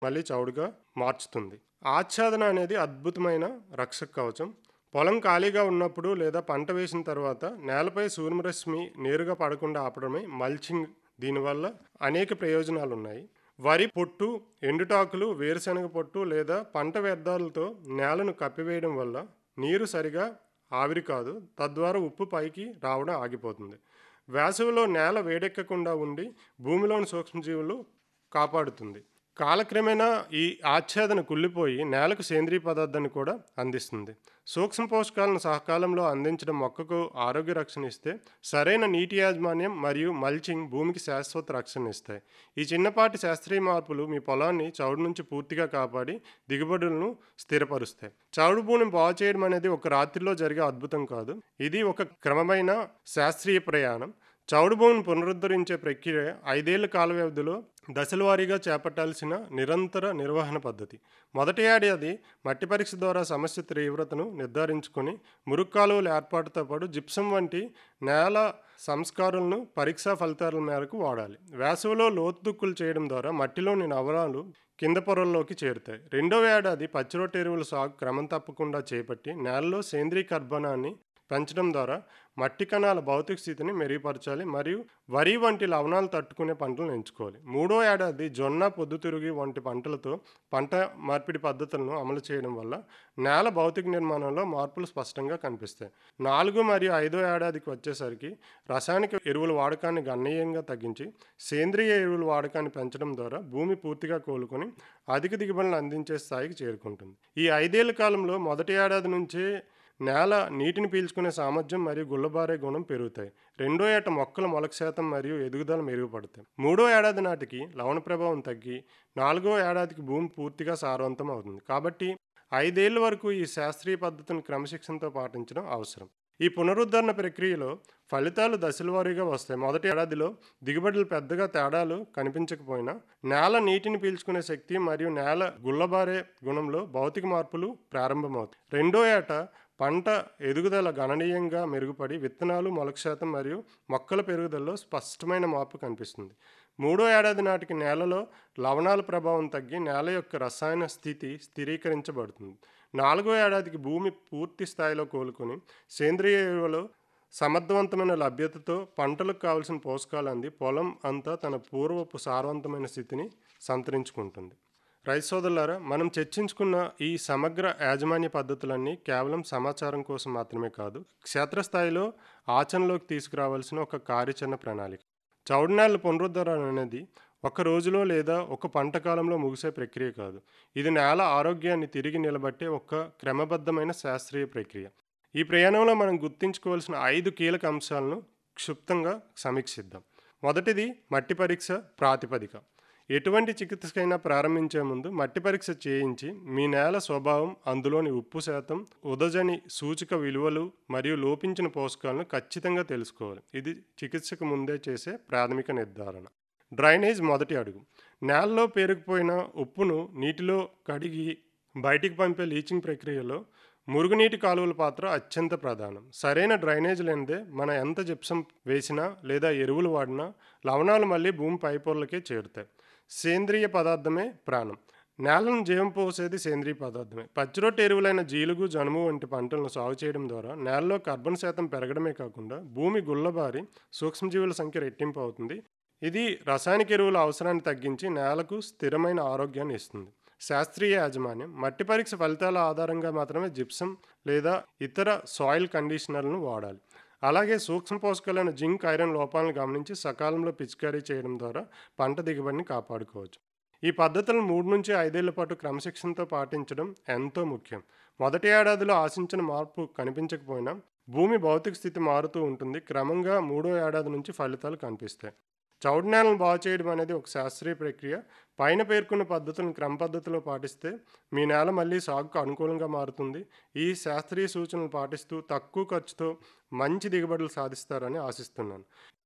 మళ్ళీ చౌడుగా మార్చుతుంది ఆచ్ఛాదన అనేది అద్భుతమైన రక్షక కవచం పొలం ఖాళీగా ఉన్నప్పుడు లేదా పంట వేసిన తర్వాత నేలపై సూర్యరశ్మి నేరుగా పడకుండా ఆపడమే మల్చింగ్ దీనివల్ల అనేక ప్రయోజనాలు ఉన్నాయి వరి పొట్టు ఎండుటాకులు వేరుశనగ పొట్టు లేదా పంట వ్యర్థాలతో నేలను కప్పివేయడం వల్ల నీరు సరిగా ఆవిరి కాదు తద్వారా ఉప్పు పైకి రావడం ఆగిపోతుంది వేసవిలో నేల వేడెక్కకుండా ఉండి భూమిలోని సూక్ష్మజీవులు కాపాడుతుంది కాలక్రమేణా ఈ ఆచ్ఛాదన కుళ్ళిపోయి నేలకు సేంద్రీయ పదార్థాన్ని కూడా అందిస్తుంది సూక్ష్మ పోషకాలను సహకాలంలో అందించడం మొక్కకు ఆరోగ్య రక్షణ ఇస్తే సరైన నీటి యాజమాన్యం మరియు మల్చింగ్ భూమికి శాశ్వత రక్షణ ఇస్తాయి ఈ చిన్నపాటి శాస్త్రీయ మార్పులు మీ పొలాన్ని చౌడు నుంచి పూర్తిగా కాపాడి దిగుబడులను స్థిరపరుస్తాయి చౌడు భూమిని బాగు చేయడం అనేది ఒక రాత్రిలో జరిగే అద్భుతం కాదు ఇది ఒక క్రమమైన శాస్త్రీయ ప్రయాణం చౌడు భూమిని పునరుద్ధరించే ప్రక్రియ ఐదేళ్ల కాల వ్యవధిలో దశల వారీగా చేపట్టాల్సిన నిరంతర నిర్వహణ పద్ధతి మొదటి ఏడాది మట్టి పరీక్ష ద్వారా సమస్య తీవ్రతను నిర్ధారించుకొని మురుక్కాలువల ఏర్పాటుతో పాటు జిప్సం వంటి నేల సంస్కారాలను పరీక్షా ఫలితాల మేరకు వాడాలి వేసవిలో లోతుదుక్కులు చేయడం ద్వారా మట్టిలోని నవరాలు కింద పొరల్లోకి చేరుతాయి రెండవ ఏడాది పచ్చిరొట్ట ఎరువుల సాగు క్రమం తప్పకుండా చేపట్టి నేలలో సేంద్రీయ కర్బనాన్ని పెంచడం ద్వారా మట్టి కణాల భౌతిక స్థితిని మెరుగుపరచాలి మరియు వరి వంటి లవణాలు తట్టుకునే పంటలను ఎంచుకోవాలి మూడో ఏడాది జొన్న పొద్దుతిరుగి వంటి పంటలతో పంట మార్పిడి పద్ధతులను అమలు చేయడం వల్ల నేల భౌతిక నిర్మాణంలో మార్పులు స్పష్టంగా కనిపిస్తాయి నాలుగు మరియు ఐదో ఏడాదికి వచ్చేసరికి రసాయనిక ఎరువుల వాడకాన్ని గణనీయంగా తగ్గించి సేంద్రియ ఎరువుల వాడకాన్ని పెంచడం ద్వారా భూమి పూర్తిగా కోలుకొని అధిక దిగుబడులను అందించే స్థాయికి చేరుకుంటుంది ఈ ఐదేళ్ల కాలంలో మొదటి ఏడాది నుంచే నేల నీటిని పీల్చుకునే సామర్థ్యం మరియు గుల్లబారే గుణం పెరుగుతాయి రెండో ఏట మొక్కల మొలక శాతం మరియు ఎదుగుదల మెరుగుపడతాయి మూడో ఏడాది నాటికి లవణ ప్రభావం తగ్గి నాలుగో ఏడాదికి భూమి పూర్తిగా సారవంతం అవుతుంది కాబట్టి ఐదేళ్ల వరకు ఈ శాస్త్రీయ పద్ధతిని క్రమశిక్షణతో పాటించడం అవసరం ఈ పునరుద్ధరణ ప్రక్రియలో ఫలితాలు దశలవారీగా వస్తాయి మొదటి ఏడాదిలో దిగుబడులు పెద్దగా తేడాలు కనిపించకపోయినా నేల నీటిని పీల్చుకునే శక్తి మరియు నేల గుల్లబారే గుణంలో భౌతిక మార్పులు ప్రారంభమవుతాయి రెండో ఏట పంట ఎదుగుదల గణనీయంగా మెరుగుపడి విత్తనాలు మొలక శాతం మరియు మొక్కల పెరుగుదలలో స్పష్టమైన మార్పు కనిపిస్తుంది మూడో ఏడాది నాటికి నేలలో లవణాల ప్రభావం తగ్గి నేల యొక్క రసాయన స్థితి స్థిరీకరించబడుతుంది నాలుగో ఏడాదికి భూమి పూర్తి స్థాయిలో కోలుకొని సేంద్రియ ఎరువులు సమర్థవంతమైన లభ్యతతో పంటలకు కావలసిన పోషకాలు అంది పొలం అంతా తన పూర్వపు సారవంతమైన స్థితిని సంతరించుకుంటుంది రైతు సోదరులారా మనం చర్చించుకున్న ఈ సమగ్ర యాజమాన్య పద్ధతులన్నీ కేవలం సమాచారం కోసం మాత్రమే కాదు క్షేత్రస్థాయిలో ఆచరణలోకి తీసుకురావాల్సిన ఒక కార్యాచరణ ప్రణాళిక చౌడునేళ్ల పునరుద్ధరణ అనేది ఒక రోజులో లేదా ఒక పంట కాలంలో ముగిసే ప్రక్రియ కాదు ఇది నేల ఆరోగ్యాన్ని తిరిగి నిలబట్టే ఒక క్రమబద్ధమైన శాస్త్రీయ ప్రక్రియ ఈ ప్రయాణంలో మనం గుర్తుంచుకోవాల్సిన ఐదు కీలక అంశాలను క్షుప్తంగా సమీక్షిద్దాం మొదటిది మట్టి పరీక్ష ప్రాతిపదిక ఎటువంటి చికిత్సకైనా ప్రారంభించే ముందు మట్టి పరీక్ష చేయించి మీ నేల స్వభావం అందులోని ఉప్పు శాతం ఉదజని సూచిక విలువలు మరియు లోపించిన పోషకాలను ఖచ్చితంగా తెలుసుకోవాలి ఇది చికిత్సకు ముందే చేసే ప్రాథమిక నిర్ధారణ డ్రైనేజ్ మొదటి అడుగు నేలలో పేరుకుపోయిన ఉప్పును నీటిలో కడిగి బయటికి పంపే లీచింగ్ ప్రక్రియలో మురుగునీటి కాలువల పాత్ర అత్యంత ప్రధానం సరైన డ్రైనేజ్ లేనిదే మన ఎంత జిప్సం వేసినా లేదా ఎరువులు వాడినా లవణాలు మళ్ళీ భూమి పైపొరలకే చేరుతాయి సేంద్రియ పదార్థమే ప్రాణం నేలను జీవం పోసేది సేంద్రియ పదార్థమే పచ్చిరొట్టు ఎరువులైన జీలుగు జనుము వంటి పంటలను సాగు చేయడం ద్వారా నేలలో కార్బన్ శాతం పెరగడమే కాకుండా భూమి గుల్లబారి సూక్ష్మజీవుల సంఖ్య రెట్టింపు అవుతుంది ఇది రసాయనిక ఎరువుల అవసరాన్ని తగ్గించి నేలకు స్థిరమైన ఆరోగ్యాన్ని ఇస్తుంది శాస్త్రీయ యాజమాన్యం మట్టి పరీక్ష ఫలితాల ఆధారంగా మాత్రమే జిప్సం లేదా ఇతర సాయిల్ కండిషనర్లను వాడాలి అలాగే సూక్ష్మ పోషకాలైన జింక్ ఐరన్ లోపాలను గమనించి సకాలంలో పిచికారీ చేయడం ద్వారా పంట దిగుబడిని కాపాడుకోవచ్చు ఈ పద్ధతులను మూడు నుంచి ఐదేళ్ల పాటు క్రమశిక్షణతో పాటించడం ఎంతో ముఖ్యం మొదటి ఏడాదిలో ఆశించిన మార్పు కనిపించకపోయినా భూమి భౌతిక స్థితి మారుతూ ఉంటుంది క్రమంగా మూడో ఏడాది నుంచి ఫలితాలు కనిపిస్తాయి చౌడు నేలను బాగు చేయడం అనేది ఒక శాస్త్రీయ ప్రక్రియ పైన పేర్కొన్న పద్ధతులను క్రమ పద్ధతిలో పాటిస్తే మీ నేల మళ్ళీ సాగుకు అనుకూలంగా మారుతుంది ఈ శాస్త్రీయ సూచనలు పాటిస్తూ తక్కువ ఖర్చుతో మంచి దిగుబడులు సాధిస్తారని ఆశిస్తున్నాను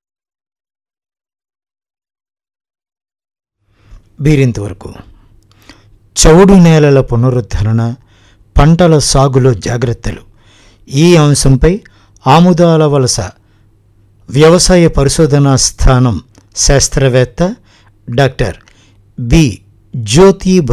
వీరింతవరకు చౌడు నేలల పునరుద్ధరణ పంటల సాగులో జాగ్రత్తలు ఈ అంశంపై ఆముదాల వలస వ్యవసాయ పరిశోధనా స్థానం శాస్త్రవేత్త డాక్టర్ బి జ్యోతి